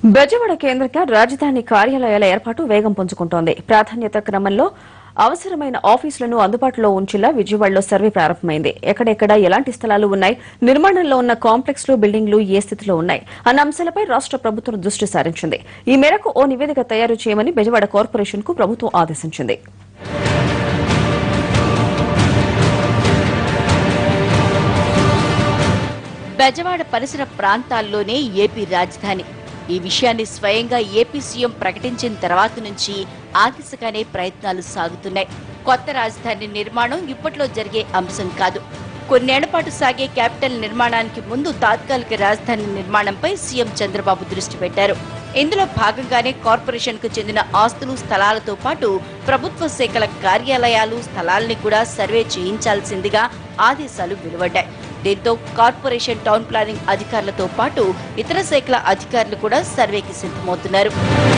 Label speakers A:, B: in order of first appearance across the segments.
A: బెజవాడ కేంద్రంగా రాజధాని కార్యాలయాల ఏర్పాటు వేగం పుంజుకుంటోంది ప్రాధాన్యత క్రమంలో అవసరమైన ఆఫీసులను అందుబాటులో ఉంచేలా విజయవాడలో సర్వే ప్రారంభమైంది ఎక్కడెక్కడ ఎలాంటి స్థలాలు ఉన్నాయి నిర్మాణంలో ఉన్న కాంప్లెక్స్లు బిల్డింగ్లు ఏ స్థితిలో ఉన్నాయి అన్న అంశాలపై రాష్ట్ర ప్రభుత్వం దృష్టి సారించింది ఈ మేరకు ఓ నివేదిక తయారు చేయమని బెజవాడ కార్పొరేషన్ కు ప్రభుత్వం ఆదేశించింది
B: బెజవాడ పరిసర ప్రాంతాల్లోనే ఏపీ రాజధాని ఈ విషయాన్ని స్వయంగా ఏపీ సీఎం ప్రకటించిన తర్వాత నుంచి ఆ దిశగానే ప్రయత్నాలు సాగుతున్నాయి కొత్త రాజధాని నిర్మాణం ఇప్పట్లో జరిగే అంశం కాదు కొన్నేళ్ల పాటు సాగే క్యాపిటల్ నిర్మాణానికి ముందు తాత్కాలిక రాజధాని నిర్మాణంపై సీఎం చంద్రబాబు దృష్టి పెట్టారు ఇందులో భాగంగానే కార్పొరేషన్ కు చెందిన ఆస్తులు స్థలాలతో పాటు ప్రభుత్వ శాఖల కార్యాలయాలు స్థలాల్ని కూడా సర్వే చేయించాల్సిందిగా ఆదేశాలు వెలువడ్డాయి దీంతో కార్పొరేషన్ టౌన్ ప్లానింగ్ అధికారులతో పాటు ఇతర శాఖల అధికారులు కూడా సర్వేకి సిద్ధమవుతున్నారు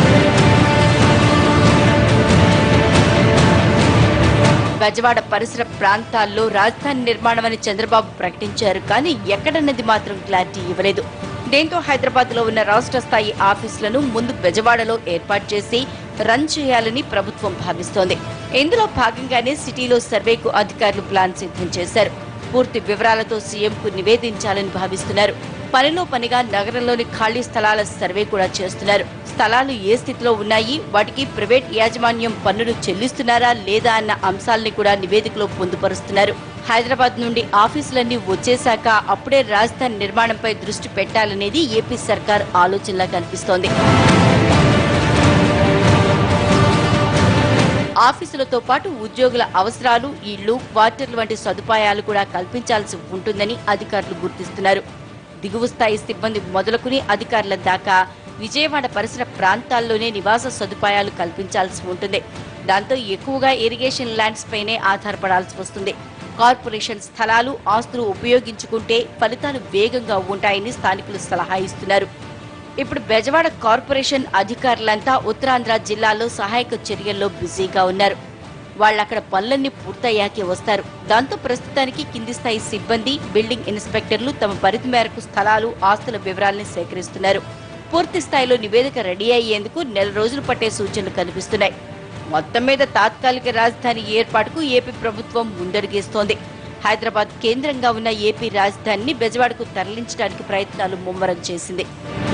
B: బెజవాడ పరిసర ప్రాంతాల్లో రాజధాని నిర్మాణం అని చంద్రబాబు ప్రకటించారు కానీ ఎక్కడన్నది మాత్రం క్లారిటీ ఇవ్వలేదు దీంతో హైదరాబాద్ లో ఉన్న రాష్ట్ర స్థాయి ఆఫీసులను ముందు బెజవాడలో ఏర్పాటు చేసి రన్ చేయాలని ప్రభుత్వం భావిస్తోంది ఇందులో భాగంగానే సిటీలో సర్వేకు అధికారులు ప్లాన్ సిద్ధం చేశారు పూర్తి వివరాలతో సీఎంకు నివేదించాలని భావిస్తున్నారు పనిలో పనిగా నగరంలోని ఖాళీ స్థలాల సర్వే కూడా చేస్తున్నారు స్థలాలు ఏ స్థితిలో ఉన్నాయి వాటికి ప్రైవేట్ యాజమాన్యం పన్నులు చెల్లిస్తున్నారా లేదా అన్న అంశాల్ని కూడా నివేదికలో పొందుపరుస్తున్నారు హైదరాబాద్ నుండి ఆఫీసులన్నీ వచ్చేశాక అప్పుడే రాజధాని నిర్మాణంపై దృష్టి పెట్టాలనేది ఏపీ సర్కార్ ఆలోచనలా కనిపిస్తోంది ఆఫీసులతో పాటు ఉద్యోగుల అవసరాలు ఇళ్లు క్వార్టర్లు వంటి సదుపాయాలు కూడా కల్పించాల్సి ఉంటుందని అధికారులు గుర్తిస్తున్నారు దిగువ స్థాయి సిబ్బంది మొదలుకుని అధికారుల దాకా విజయవాడ పరిసర ప్రాంతాల్లోనే నివాస సదుపాయాలు కల్పించాల్సి ఉంటుంది దాంతో ఎక్కువగా ఇరిగేషన్ ల్యాండ్స్ పైనే ఆధారపడాల్సి వస్తుంది కార్పొరేషన్ స్థలాలు ఆస్తులు ఉపయోగించుకుంటే ఫలితాలు వేగంగా ఉంటాయని స్థానికులు సలహా ఇస్తున్నారు ఇప్పుడు బెజవాడ కార్పొరేషన్ అధికారులంతా ఉత్తరాంధ్ర జిల్లాలో సహాయక చర్యల్లో బిజీగా ఉన్నారు వాళ్ళక్కడ పనులన్నీ పూర్తయ్యాకే వస్తారు దాంతో ప్రస్తుతానికి కింది స్థాయి సిబ్బంది బిల్డింగ్ ఇన్స్పెక్టర్లు తమ పరిధి మేరకు స్థలాలు ఆస్తుల వివరాల్ని సేకరిస్తున్నారు పూర్తి స్థాయిలో నివేదిక రెడీ అయ్యేందుకు నెల రోజులు పట్టే సూచనలు కనిపిస్తున్నాయి మొత్తం మీద తాత్కాలిక రాజధాని ఏర్పాటుకు ఏపీ ప్రభుత్వం ముందడుగేస్తోంది హైదరాబాద్ కేంద్రంగా ఉన్న ఏపీ రాజధానిని బెజవాడకు తరలించడానికి ప్రయత్నాలు ముమ్మరం చేసింది